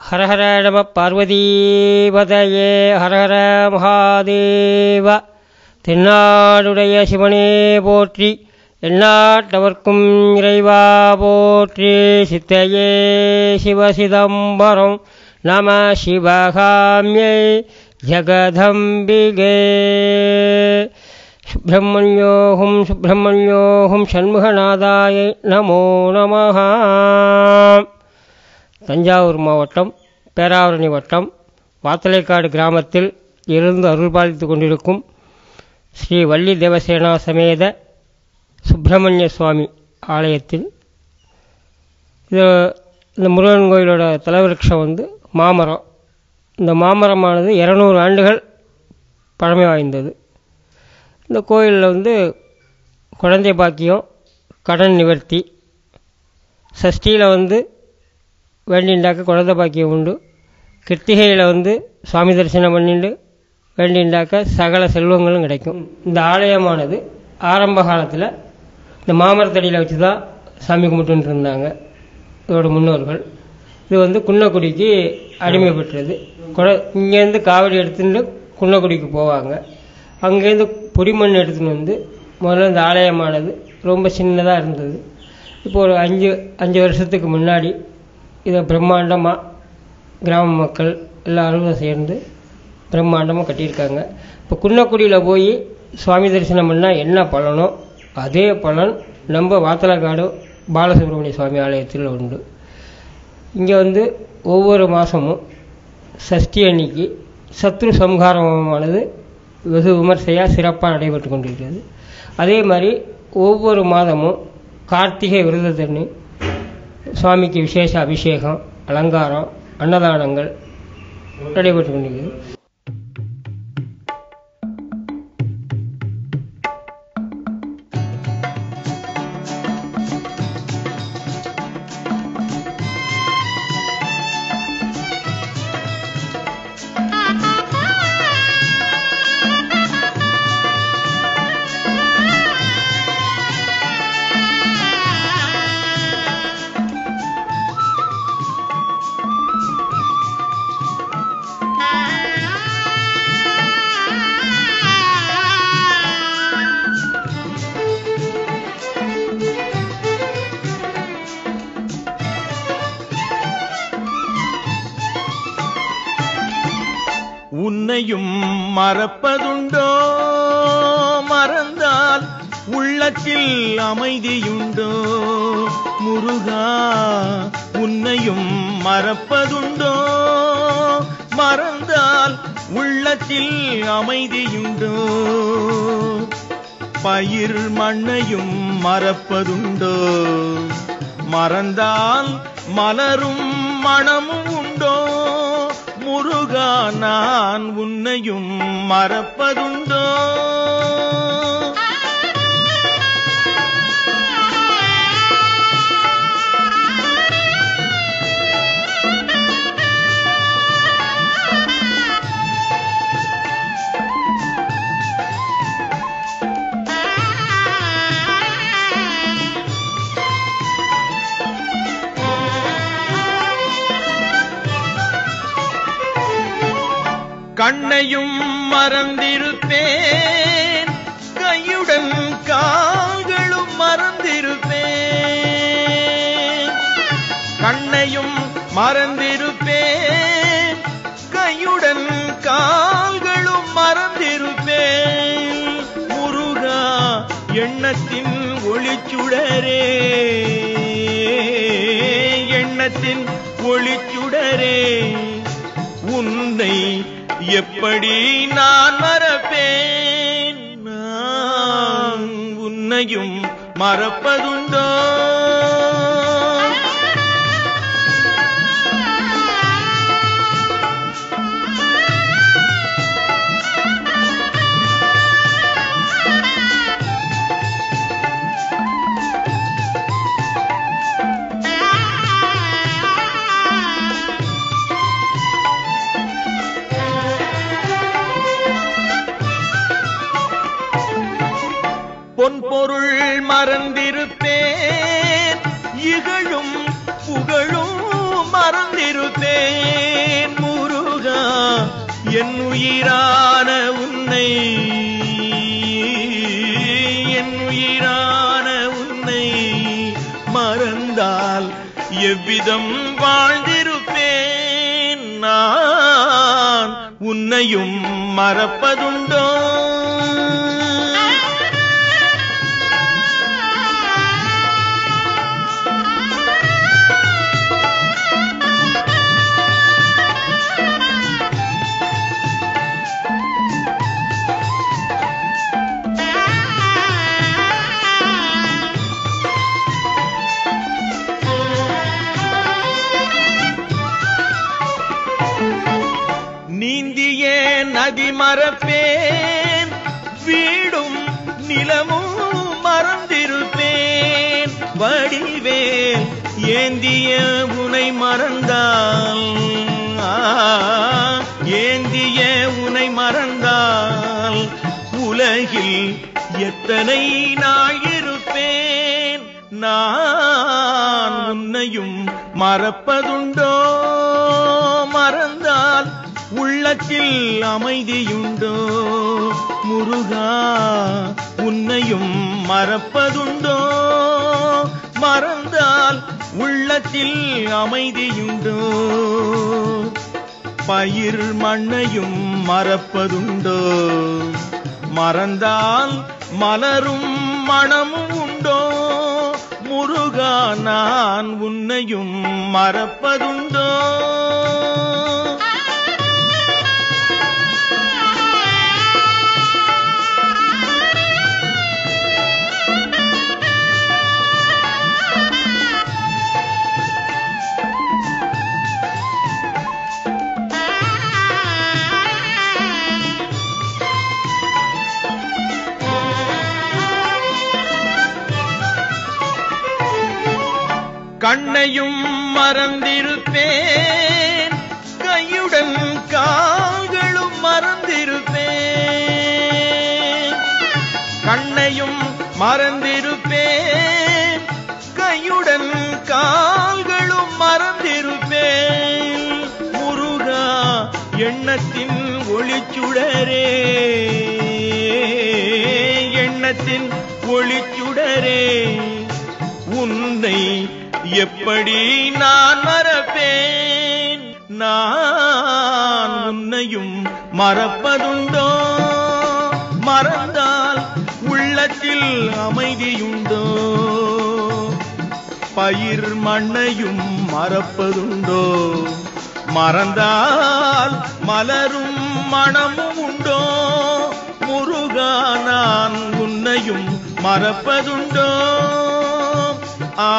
ஹரஹர நம பார்வதீபதையே ஹரஹர மகாதேவ தென்னாடுடைய சிவனே போற்றி எந்நாட்டவர்க்கும் இறைவா போற்றி சித்தையே சிவசிதம்பரம் நம சிவகாமியை ஜகதம்பிகே சுப்பிரமணியோகம் சுப்பிரமணியோகம் சண்முகநாதாய நமோ நமஹ தஞ்சாவூர் மாவட்டம் பேராவரணி வட்டம் வாத்தலைக்காடு கிராமத்தில் இருந்து அருள்பாலித்து கொண்டிருக்கும் ஸ்ரீ வள்ளி தேவசேனா சமேத சுப்பிரமணிய சுவாமி ஆலயத்தில் இது இந்த முருகன் கோயிலோட தலைவிருட்சம் வந்து மாமரம் இந்த மாமரமானது இரநூறு ஆண்டுகள் பழமை வாய்ந்தது இந்த கோயிலில் வந்து குழந்தை பாக்கியம் கடன் நிவர்த்தி சஷ்டியில் வந்து வேண்டிண்டாக்க குழந்தை பாக்கியம் உண்டு கிருத்திகையில் வந்து சுவாமி தரிசனம் பண்ணிட்டு வேண்டிண்டாக்க சகல செல்வங்களும் கிடைக்கும் இந்த ஆலயமானது ஆரம்ப காலத்தில் இந்த மாமரத்தடியில் வச்சு தான் சாமி கும்பிட்டுன்னு இருந்தாங்க இதோட முன்னோர்கள் இது வந்து குன்னக்குடிக்கு அடிமைப்பட்டது குட இங்கேருந்து காவடி எடுத்துட்டு குன்னக்குடிக்கு போவாங்க அங்கேருந்து பொடிமண் எடுத்துன்னு வந்து முதல்ல இந்த ஆலயமானது ரொம்ப சின்னதாக இருந்தது இப்போ ஒரு அஞ்சு அஞ்சு வருஷத்துக்கு முன்னாடி இதை பிரம்மாண்டமாக கிராம மக்கள் எல்லாரும் சேர்ந்து பிரம்மாண்டமாக கட்டியிருக்காங்க இப்போ குன்னக்குடியில் போய் சுவாமி தரிசனம் பண்ணால் என்ன பலனோ அதே பலன் நம்ம வாத்தலக்காடு பாலசுப்ரமணிய சுவாமி ஆலயத்தில் உண்டு இங்கே வந்து ஒவ்வொரு மாதமும் சஷ்டி அன்னைக்கு சத்ரு சம்ஹாரமானது வெகு விமர்சையாக சிறப்பாக நடைபெற்று கொண்டிருக்கிறது அதே மாதிரி ஒவ்வொரு மாதமும் கார்த்திகை விரதத்தண்ணி சுவாமிக்கு விசேஷ அபிஷேகம் அலங்காரம் அன்னதானங்கள் நடைபெற்று கொண்டிருக்கிறது உன்னையும் மறப்பதுண்டோ மறந்தால் உள்ளத்தில் அமைதியுண்டோ முருகா உன்னையும் மறப்பதுண்டோ மறந்தால் உள்ளத்தில் அமைதியுண்டோ பயிர் மண்ணையும் மறப்பதுண்டோ மறந்தால் மலரும் மனமும் உண்டோ முருகா நான் உன்னையும் மறப்பதுண்டோ கண்ணையும் மறந்திருப்பேன் கையுடன் கால்களும் மறந்திருப்பேன் கண்ணையும் மறந்திருப்பேன் கையுடன் கால்களும் மறந்திருப்பேன் முருகா எண்ணத்தின் ஒளிச்சுடரே எண்ணத்தின் ஒளிச்சுடரே உன்னை எப்படி நான் மறப்பேன் நான் உன்னையும் மறப்பதுண்டோ பொன் பொருள் மறந்திருப்பேன் இகழும் புகழும் மறந்திருப்பேன் என் உயிரான உன்னை என் உயிரான உன்னை மறந்தால் எவ்விதம் வாழ்ந்திருப்பேன் நான் உன்னையும் மறப்பதுண்டோ நீந்தியே நதி மறப்பேன் வீடும் நிலமும் மறந்திருப்பேன் வடிவேல் ஏந்திய உனை மறந்தால் ஆ, ஏந்திய உனை மறந்தால் உலகில் எத்தனை நாள் இருப்பேன் நான் உன்னையும் மறப்பதுண்டோ மறந்தால் உள்ளத்தில் அமைதியுண்டோ முருகா உன்னையும் மறப்பதுண்டோ மறந்தால் உள்ளத்தில் அமைதியுண்டோ பயிர் மண்ணையும் மறப்பதுண்டோ மறந்தால் மலரும் மணமும் உண்டோ முருகா நான் உன்னையும் மறப்பதுண்டோ கண்ணையும் மறந்திருப்பேன் கையுடன் கால்களும் மறந்திருப்பேன் கண்ணையும் மறந்திருப்பேன் கையுடன் கால்களும் மறந்திருப்பேன் முருகா எண்ணத்தின் ஒளிச்சுடரே எண்ணத்தின் ஒளிச்சுடரே உன்னை எப்படி நான் மறப்பேன் நான் உன்னையும் மறப்பதுண்டோ மறந்தால் உள்ளத்தில் அமைதியுண்டோ பயிர் மண்ணையும் மறப்பதுண்டோ மறந்தால் மலரும் மணமும் உண்டோ முருகா நான் உன்னையும் மறப்பதுண்டோ ஆ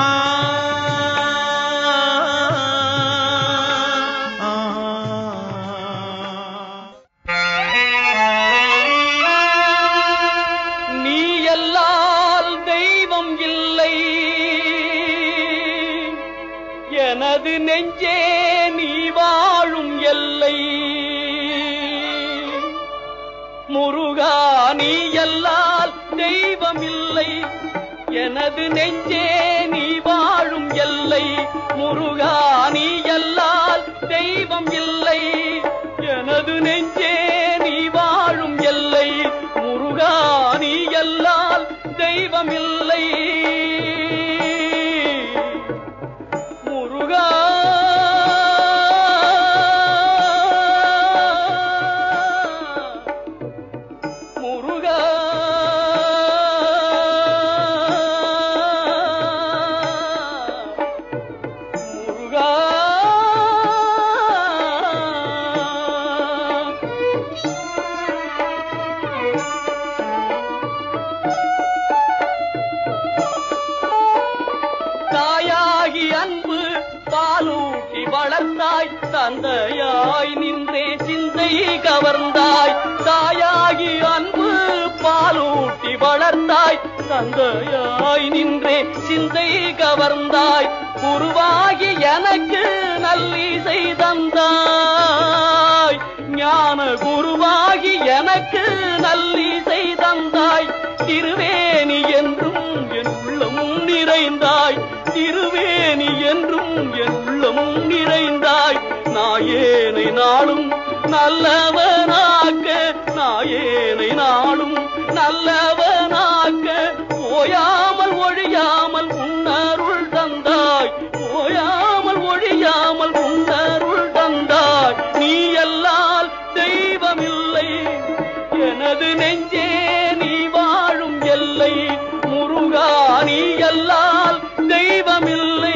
நீ எல்லால் தெய்வம் இல்லை எனது நெஞ்சே நீ வாழும் எல்லை முருகா நீ எல்லால் தெய்வம் இல்லை எனது நெஞ்சே நீ வாழும் எல்லை முருகா நீ எல்லால் தெய்வம் இல்லை எனது நெஞ்சே நீ வாழும் எல்லை முருகா நீ எல்லால் தெய்வம் இல்லை முருகா முருகா முருகா தாயாகி அன்பு பாலூட்டி வளர்ந்தாய் தந்தையாய் நின்றே சிந்தை கவர்ந்தாய் தாயாகி அன்பு பாலூட்டி வளர்ந்தாய் தந்தையாய் நின்றே சிந்தை கவர்ந்தாய் குருவாகி எனக்கு நல்லிசை தந்தாய் ஞான குருவாகி எனக்கு நல்லிசை தந்தாய் திருவேணி என்றும் என் உள்ளம் நிறைந்தாய் திருவேணி என்றும் என் உள்ளம் நிறைந்தாய் நாயேனை நாளும் நல்லவனாக்க நாயேனை நாளும் நல்லவனாக்க ஓயாமல் ஒழியாமல் உன்னருள் தந்தாய் ஓயாமல் ஒழியாமல் உன்னருள் தந்தாய் நீ எல்லால் தெய்வமில்லை எனது நெஞ்சே நீ வாழும் எல்லை முருகா நீ எல்லால் தெய்வமில்லை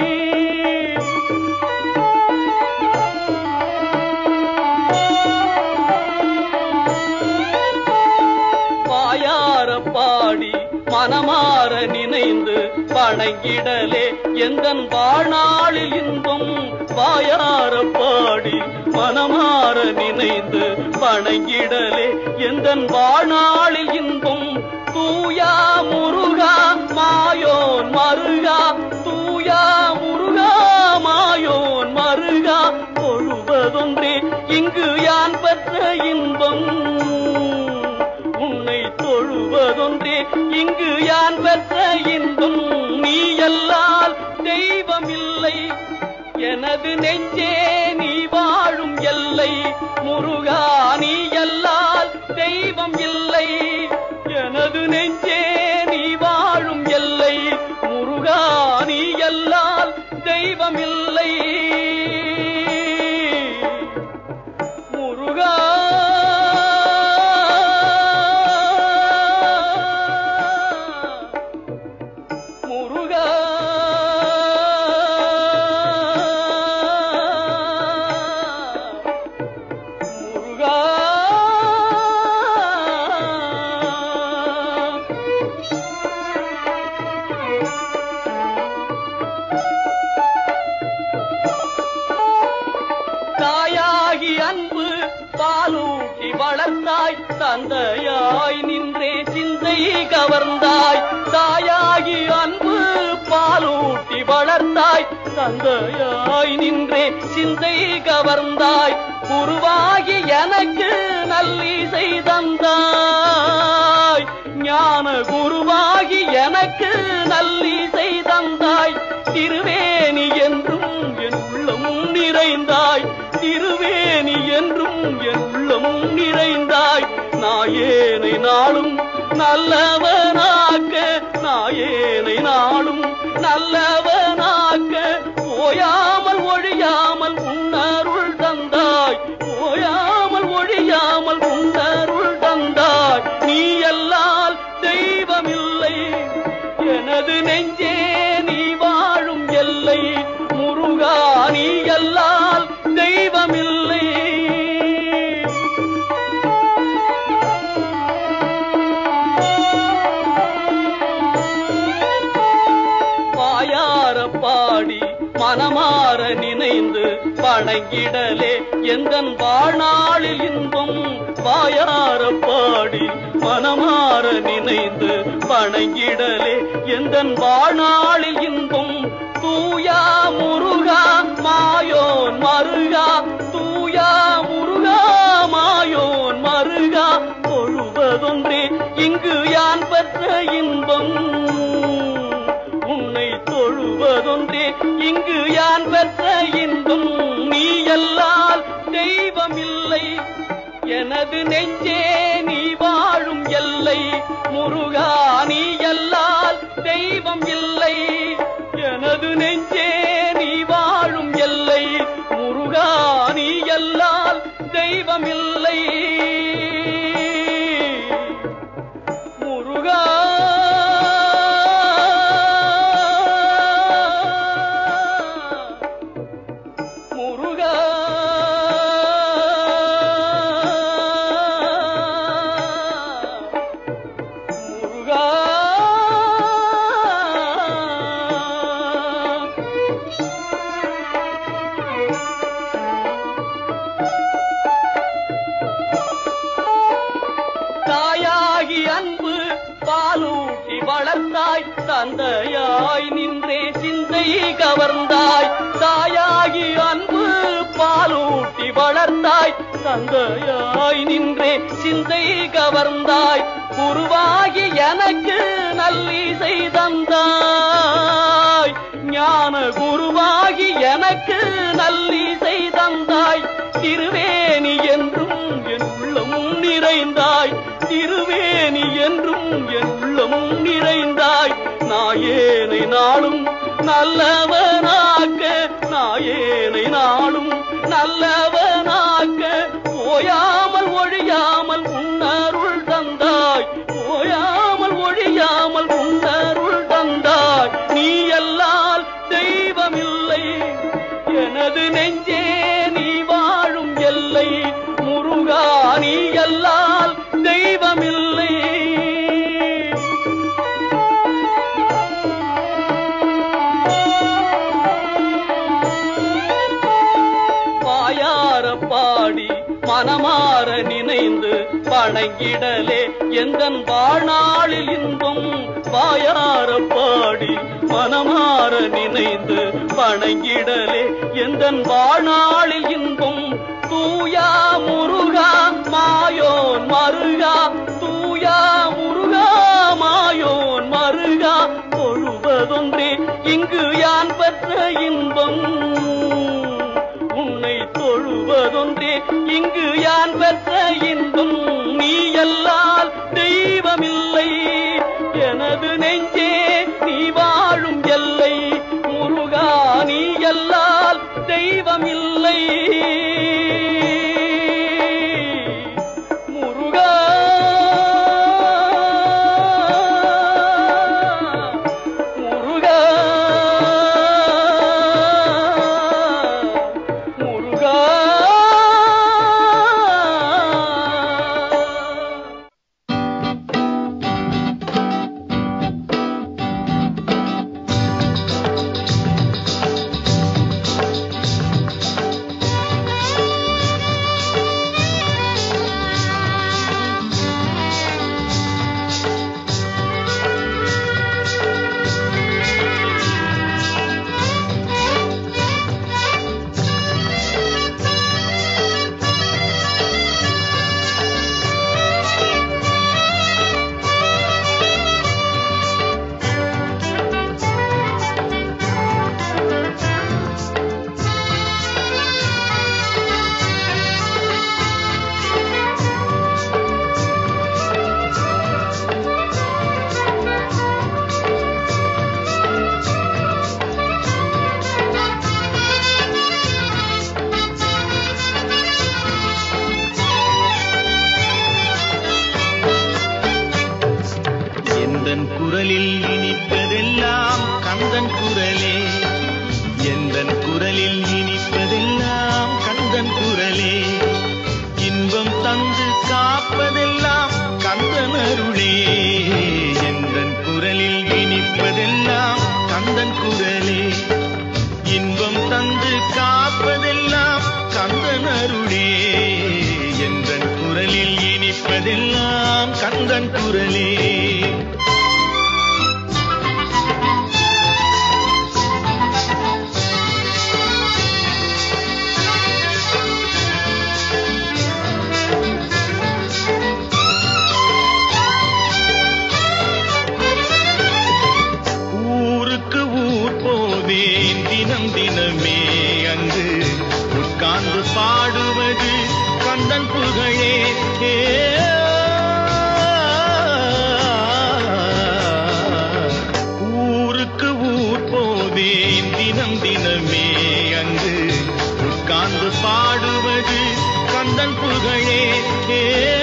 வாயார பாடி மனமாற நினைந்து வணங்கிடலே எந்தன் வாழ்நாளில் இன்பம் வாயார பாடி மனமாற நினைந்து வணங்கிடலே எந்தன் வாழ்நாளில் இன்பம் தூயா முருகா மாயோன் மருகா தூயா முருகா மாயோன் மருகா தொழுவதொன்றே இங்கு யான் பெற்ற இன்பம் உன்னை தொழுவதொன்றே இங்கு யான் பெற்ற இன்பம் நீ எல்லால் தெய்வமில்லை எனது நெஞ்சே நீ வாழும் எல்லை முருகா நீ எல்லால் தெய்வம் இல்லை எனது நெஞ்சே நீ வாழும் எல்லை முருகா நீ எல்லால் தெய்வமில்லை முருகா முருகா முருகா தாயாகி அன்பு பாலூட்டி வளர்ந்தாய் தந்தையாய் நின்றே சிந்தை கவர்ந்தாய் தாயாகி அன்பு பாலூட்டி வளர்ந்தாய் தந்தையாய் நின்றே சிந்தை கவர்ந்தாய் குருவாகி எனக்கு நல்லிசை தந்தாய் ஞான குருவாகி எனக்கு நல்லிசை தந்தாய் திருவேணி என்றும் என் உள்ளமும் நிறைந்தாய் திருவேணி என்றும் என் உள்ளமும் நிறைந்தாய் நாயேனை நாளும் நல்லவனாக்க நாயேனை நாளும் நல்லவனாக்க ஓயாமல் ஒழியாமல் உன்னருள் தந்தாய் ஓயாமல் ஒழியாமல் உன்னருள் தந்தாய் நீ எல்லால் தெய்வமில்லை எனது நெஞ்சே நீ வாழும் எல்லை முருகா நீ எல்லால் தெய்வமில்லை வாயார பாடி மனமாற நினைந்து வணங்கிடலே எந்தன் வாழ்நாளில் இன்பம் வாயார பாடி மனமாற நினைந்து வணங்கிடலே எந்தன் வாழ்நாளில் இன்பம் தூயா முருகா மாயோன் மருகா தூயா முருகா மாயோன் மருகா தொழுவதொன்றே இங்கு யான் பெற்ற இன்பம் உன்னை தொழுவதொன்றே இங்கு யான் பெற்ற இன்பம் நீ எல்லால் தெய்வமில்லை எனது நெஞ்சே நீ வாழும் எல்லை முருகா நீ எல்லால் தெய்வம் இல்லை எனது நெஞ்சே நீ வாழும் எல்லை முருகா நீ எல்லால் தெய்வம் இல்லை முருகா முருகா முருகா தாயாகி அன்பு பாலூட்டி வளர்ந்தாய் தந்தையாய் நின்றே சிந்தை கவர்ந்தாய் தாயாகி அன்பு பாலூட்டி வளர்ந்தாய் தந்தையாய் நின்றே சிந்தை கவர்ந்தாய் குருவாகி எனக்கு நல்லிசை தந்தாய் ஞான குருவாகி எனக்கு நல்லிசை தந்தாய் திருவேணி நல்லவனாக்க நாயேனை நாளும் நல்லவனாக்க ஓயாமல் ஒழியாமல் உன்னருள் தந்தாய் ஓயாமல் ஒழியாமல் உன்னருள் தந்தாய் நீ எல்லால் தெய்வமில்லை எனது நெஞ்சே நீ வாழும் எல்லை முருகா நீ எல்லால் தெய்வமில்லை வாயார பாடி மனமாற நினைந்து வணங்கிடலே எந்தன் வாழ்நாளில் இன்பம் வாயார பாடி மனமாற நினைந்து வணங்கிடலே எந்தன் வாழ்நாளில் இன்பம் தூயா முருகா மாயோன் மருகா தூயா முருகா மாயோன் மருகா தொழுவதொன்றே இங்கு யான் பெற்ற இன்பம் உன்னை தொழுவதொன்றே இங்கு யான் பெற்ற இன்பம் நீ எல்லால் தெய்வமில்லை எனது நெஞ்சே நீ வாழும் எல்லை முருகா நீ எல்லால் தெய்வமில்லை முருகா முருகா முருகா எந்தன் குரலில் இனிப்பதெல்லாம் கந்தன் குரலே எந்தன் குரலில் இனிப்பதெல்லாம் கந்தன் குரலே இன்பம் தந்து காப்பதெல்லாம் கந்தன் அருளே எந்தன் குரலில் இனிப்பதெல்லாம் கந்தன் குரலே இன்பம் தந்து காப்பதெல்லாம் கந்தன் அருளே எந்தன் குரலில் இனிப்பதெல்லாம் கந்தன் குரலே ஊருக்கு ஊர் போவேன் தினம் தினமே அங்கு உட்கார்ந்து பாடுவது கந்தன் புகழே ஏ. ஊருக்கு ஊர் போவேன் தினம் தினமே அங்கு உட்கார்ந்து பாடுவது கந்தன் புகழே ஏ.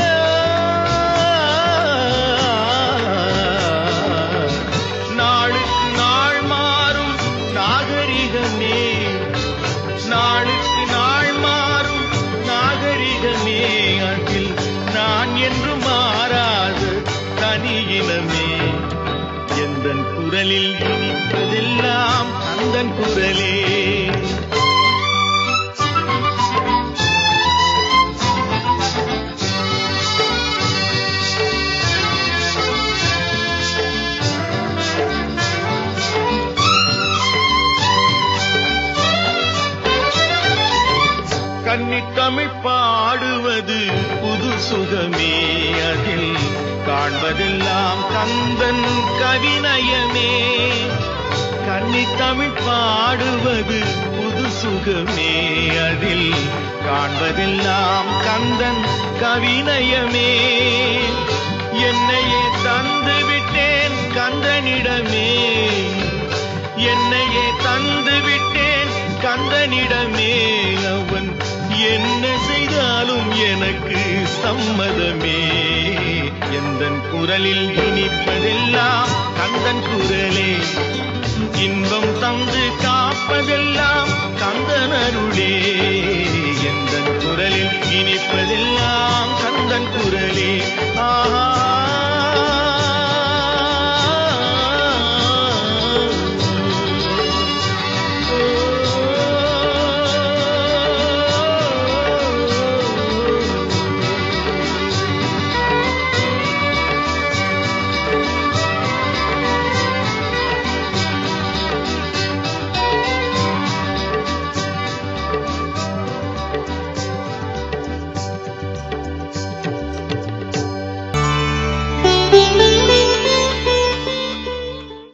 நாளுக்கு நாள் மாறும் நாகரிகமே நாளுக்கு நாள் மாறும் நாகரிகமே அதில் நான் என்று மாறாத தனியினமே எந்தன் குரலில் இனிப்பதெல்லாம் அந்தன் குரலே கன்னித்தமிழ் பாடுவது புது சுகமே அதில் காண்பதெல்லாம் கந்தன் கவிநயமே கன்னித்தமிழ் பாடுவது புது சுகமே அதில் காண்பதெல்லாம் கந்தன் கவிநயமே என்னையே தந்து விட்டேன் கந்தனிடமே என்னையே கந்தனிடமே அவன் என்ன செய்தாலும் எனக்கு சம்மதமே எந்தன் குரலில் இனிப்பதெல்லாம் கந்தன் குரலே இன்பம் தந்து காப்பதெல்லாம் கந்தன் அருளே எந்தன் குரலில் இனிப்பதெல்லாம்